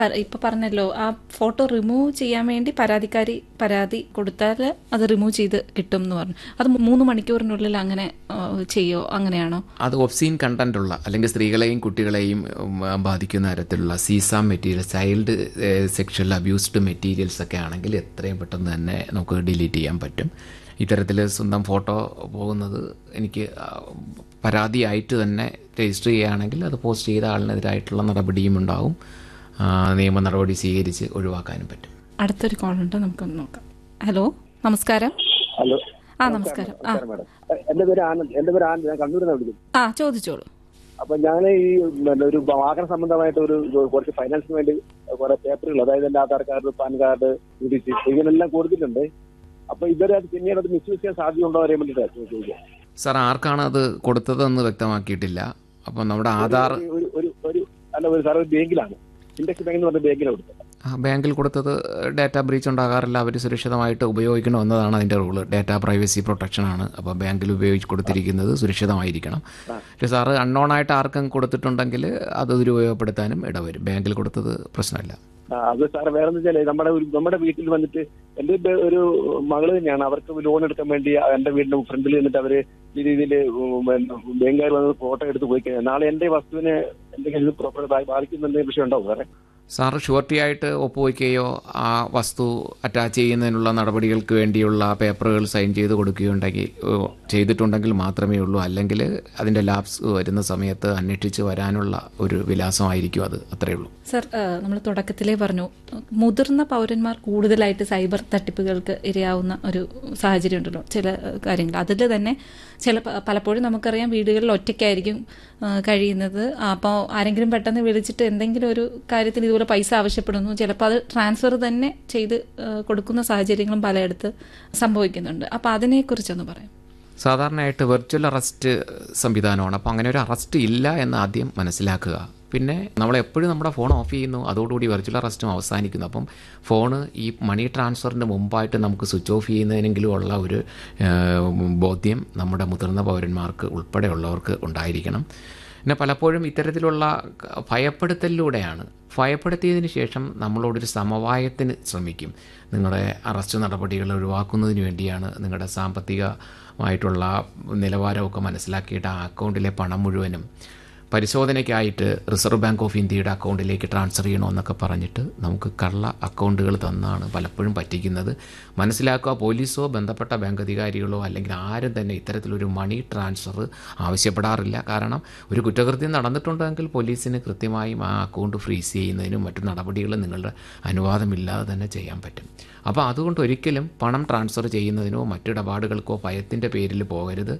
പ- ഇപ്പൊ പറഞ്ഞല്ലോ ആ ഫോട്ടോ റിമൂവ് ചെയ്യാൻ വേണ്ടി പരാതിക്കാരി പരാതി കൊടുത്താൽ അത് റിമൂവ് ചെയ്ത് കിട്ടും എന്ന് പറഞ്ഞു അത് മൂന്ന് മണിക്കൂറിനുള്ളിൽ അങ്ങനെ ആ, ചെയ്യോ അങ്ങനെയാണോ അത് ഒബ്സീൻ കണ്ടന്റ് ഉള്ള അല്ലെങ്കിൽ സ്ത്രീകളെയും കുട്ടികളെയും ഉം, ബാധിക്കുന്ന തരത്തിലുള്ള CSAM material child sexual abused materials ഒക്കെ ആണെങ്കിൽ എത്രയും പെട്ടെന്ന് തന്നെ നമുക്ക് ഡിലീറ്റ് ചെയ്യാൻ പറ്റും ഇത്തരത്തിൽ സ്വന്തം ഫോട്ടോ പോകുന്നത് എനിക്ക് ആ, പരാതിയായിട്ട് തന്നെ രജിസ്റ്റർ ചെയ്യുകയാണെങ്കിൽ അത് പോസ്റ്റ് ചെയ്ത ആളിനെതിരായിട്ടുള്ള നടപടിയും ഉണ്ടാവും ആ, നിയമ നടപടി സ്വീകരിച്ച് ഒഴിവാക്കാനും പറ്റും അടുത്തൊരു കോൾ ഉണ്ട് നമുക്കൊന്ന് നോക്കാം ഹലോ നമസ്കാരം ഹലോ ആ നമസ്കാരം ആ മാഡം എന്റെ പേര് ആനന്ദ് എന്റെ പേര് ആനന്ദ് ഞാൻ കണ്ണൂരിൽ നിന്ന് വിളിക്കുന്നു ആ ചോദിച്ചോളൂ അപ്പൊ ഞാൻ ഈ പിന്നെ ഒരു വാഹന സംബന്ധമായിട്ട് ഒരു ഒരു കുറച്ച് ഫൈനാൻസിന് വേണ്ടി കുറെ പേപ്പറുകൾ അതായത് എന്റെ ആധാർ കാർഡ് പാൻ കാർഡ് ഇങ്ങനെല്ലാം കൊടുത്തിട്ടുണ്ട് അപ്പൊ ഇവരെ അത് പിന്നീട് അത് മിസ്യൂസ് ചെയ്യാൻ സാധ്യതയുണ്ടോ അറിയാൻ വേണ്ടിയിട്ടാണ് ചോദിക്കുക സാർ ആർക്കാണ് അത് കൊടുത്തതെന്ന് വ്യക്തമാക്കിയിട്ടില്ല അപ്പോൾ നമ്മുടെ ആധാർ ഒരു ഒരു ഒരു അല്ല ഒരു സാർ ഒരു ബാങ്കിലാണ് ഇൻഡെക്സ് ബാങ്ക് എന്ന് പറഞ്ഞ ബാങ്കിലാണ് കൊടുത്തത് ആ, ബാങ്കിൽ കൊടുത്തത് ഡാറ്റ ബ്രീച്ച് ഉണ്ടാകാറില്ല അവർ സുരക്ഷിതമായിട്ട് ഉപയോഗിക്കണം എന്നതാണ് അതിൻ്റെ റൂള് ഡാറ്റ പ്രൈവസി പ്രൊട്ടക്ഷൻ ആണ് അപ്പോൾ ബാങ്കിൽ ഉപയോഗിച്ച് കൊടുത്തിരിക്കുന്നത് സുരക്ഷിതമായിരിക്കണം പക്ഷേ സാറ് അൺനോൺ ആയിട്ട് ആർക്കും കൊടുത്തിട്ടുണ്ടെങ്കിൽ അത് ദുരുപയോഗപ്പെടുത്താനും ഇടവരും ബാങ്കിൽ കൊടുത്തത് പ്രശ്നമില്ല ആ, അത് സാർ വേറെ വെച്ചാല് നമ്മുടെ ഒരു നമ്മുടെ വീട്ടിൽ വന്നിട്ട് എന്റെ ബ- ഒരു മകള് തന്നെയാണ് അവർക്ക് ലോൺ എടുക്കാൻ വേണ്ടി എന്റെ വീടിന്റെ ഫ്രണ്ടിൽ നിന്നിട്ട് അവര് ഈ രീതിയിൽ ബാങ്കുകാർ വന്ന് ഫോട്ടോ എടുത്ത് പോയി കഴിഞ്ഞാൽ നാളെ എന്റെ വസ്തുവിനെ എന്തെങ്കിലും പ്രോപ്പർ ബാധിക്കുന്ന എന്തെങ്കിലും വിഷയം ഉണ്ടാവും സാറേ സാറ് ഷുവർട്ടി ആയിട്ട് ഒപ്പുവയ്ക്കുകയോ ആ വസ്തു അറ്റാച്ച് ചെയ്യുന്നതിനുള്ള നടപടികൾക്ക് വേണ്ടിയുള്ള പേപ്പറുകൾ സൈൻ ചെയ്ത് കൊടുക്കുകയുണ്ടെങ്കിൽ ഓ, ചെയ്തിട്ടുണ്ടെങ്കിൽ മാത്രമേ ഉള്ളൂ അല്ലെങ്കിൽ അതിൻ്റെ ലാബ്സ് വരുന്ന സമയത്ത് അന്വേഷിച്ച് വരാനുള്ള ഒരു വിലാസമായിരിക്കും അത് അത്രയേ ഉള്ളൂ സർ നമ്മൾ തുടക്കത്തിലേ പറഞ്ഞു മുതിർന്ന പൗരന്മാർ കൂടുതലായിട്ട് സൈബർ തട്ടിപ്പുകൾക്ക് ഇരയാവുന്ന ഒരു സാഹചര്യം ഉണ്ടല്ലോ ചില ആ, കാര്യങ്ങൾ അതിൽ തന്നെ ചില പ- പലപ്പോഴും നമുക്കറിയാം വീടുകളിൽ ഒറ്റയ്ക്കായിരിക്കും ആ, കഴിയുന്നത് അപ്പോൾ ആരെങ്കിലും പെട്ടെന്ന് വിളിച്ചിട്ട് എന്തെങ്കിലും ഒരു കാര്യത്തിന് ഇതുപോലെ പൈസ ആവശ്യപ്പെടുന്നു ചിലപ്പോൾ അത് ട്രാൻസ്ഫർ തന്നെ ചെയ്ത് ആ, കൊടുക്കുന്ന സാഹചര്യങ്ങളും പലയിടത്ത് സംഭവിക്കുന്നുണ്ട് അപ്പോൾ അതിനെക്കുറിച്ചൊന്ന് പറയാം സാധാരണയായിട്ട് വെർച്വൽ അറസ്റ്റ് സംവിധാനമാണ് അപ്പോൾ അങ്ങനെ ഒരു അറസ്റ്റ് ഇല്ല എന്ന് ആദ്യം മനസ്സിലാക്കുക പിന്നെ നമ്മൾ എപ്പോഴും നമ്മുടെ ഫോൺ ഓഫ് ചെയ്യുന്നു അതോടുകൂടി വെർച്വൽ അറസ്റ്റും അവസാനിക്കുന്നു അപ്പം ഫോണ് ഈ മണി ട്രാൻസ്ഫറിന് മുമ്പായിട്ട് നമുക്ക് സ്വിച്ച് ഓഫ് ചെയ്യുന്നതിനെങ്കിലും ഉള്ള ഒരു ഏഹ്, ബോധ്യം നമ്മുടെ മുതിർന്ന പൗരന്മാർക്ക് ഉൾപ്പെടെയുള്ളവർക്ക് ഉണ്ടായിരിക്കണം പിന്നെ പലപ്പോഴും ഇത്തരത്തിലുള്ള ഭയപ്പെടുത്തലിലൂടെയാണ് ഭയപ്പെടുത്തിയതിന് ശേഷം നമ്മളോടൊരു സമവായത്തിന് ശ്രമിക്കും നിങ്ങളുടെ അറസ്റ്റ് നടപടികൾ ഒഴിവാക്കുന്നതിന് വേണ്ടിയാണ് നിങ്ങളുടെ സാമ്പത്തികമായിട്ടുള്ള നിലവാരമൊക്കെ മനസ്സിലാക്കിയിട്ട് ആ അക്കൗണ്ടിലെ പണം മുഴുവനും പരിശോധനയ്ക്കായിട്ട് റിസർവ് ബാങ്ക് ഓഫ് ഇന്ത്യയുടെ അക്കൗണ്ടിലേക്ക് ട്രാൻസ്ഫർ ചെയ്യണമെന്നൊക്കെ പറഞ്ഞിട്ട് നമുക്ക് കള്ള അക്കൗണ്ടുകൾ തന്നാണ് പലപ്പോഴും പറ്റിക്കുന്നത് മനസ്സിലാക്കുക പോലീസോ ബന്ധപ്പെട്ട ബാങ്ക് അധികാരികളോ അല്ലെങ്കിൽ ആരും തന്നെ ഇത്തരത്തിലൊരു മണി ട്രാൻസ്ഫർ ആവശ്യപ്പെടാറില്ല കാരണം ഒരു കുറ്റകൃത്യം നടന്നിട്ടുണ്ടെങ്കിൽ പോലീസിന് കൃത്യമായും ആ അക്കൗണ്ട് ഫ്രീസ് ചെയ്യുന്നതിനും മറ്റു നടപടികളും നിങ്ങളുടെ അനുവാദമില്ലാതെ തന്നെ ചെയ്യാൻ പറ്റും അപ്പോൾ അതുകൊണ്ട് ഒരിക്കലും പണം ട്രാൻസ്ഫർ ചെയ്യുന്നതിനോ മറ്റിടപാടുകൾക്കോ ഭയത്തിൻ്റെ പേരിൽ പോകരുത്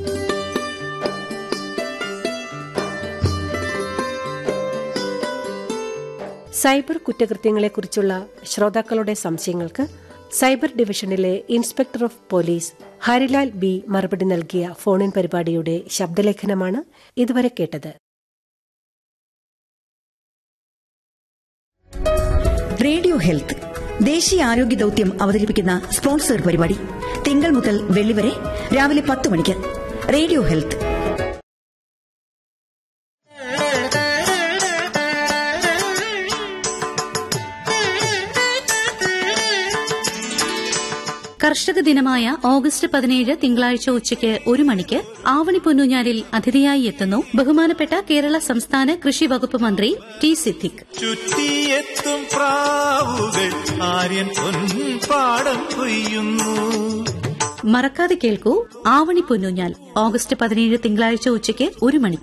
സൈബർ കുറ്റകൃത്യങ്ങളെക്കുറിച്ചുള്ള ശ്രോതാക്കളുടെ സംശയങ്ങൾക്ക് സൈബർ ഡിവിഷനിലെ inspector of police Harilal B മറുപടി നൽകിയ ഫോണിൻ പരിപാടിയുടെ ശബ്ദലേഖനമാണ് ഇതുവരെ കേട്ടത് റേഡിയോ ഹെൽത്ത് ദേശീയ ആരോഗ്യ ദൌത്യം അവതരിപ്പിക്കുന്ന സ്പോൺസർ പരിപാടി തിങ്കൾ മുതൽ വെള്ളി വരെ രാവിലെ പത്ത് മണിക്ക് റേഡിയോ ഹെൽത്ത് കർഷക ദിനമായ ഓഗസ്റ്റ് പതിനേഴ് തിങ്കളാഴ്ച ഉച്ചയ്ക്ക് ഒരു മണിക്ക് ആവണി പൊന്നൂഞ്ഞാലിൽ അതിഥിയായി എത്തുന്നു ബഹുമാനപ്പെട്ട കേരള സംസ്ഥാന കൃഷി വകുപ്പ് മന്ത്രി ടി സിദ്ദിഖ് ചുറ്റിയെത്തും പ്രാവുകൾ ആര്യൻ പൊൻപാടം കൊയ്യുന്നു മറക്കാതെ കേൾക്കൂ ആവണി പൊന്നൂഞ്ഞാൽ ഓഗസ്റ്റ് പതിനേഴ് തിങ്കളാഴ്ച ഉച്ചയ്ക്ക് ഒരു മണിക്ക്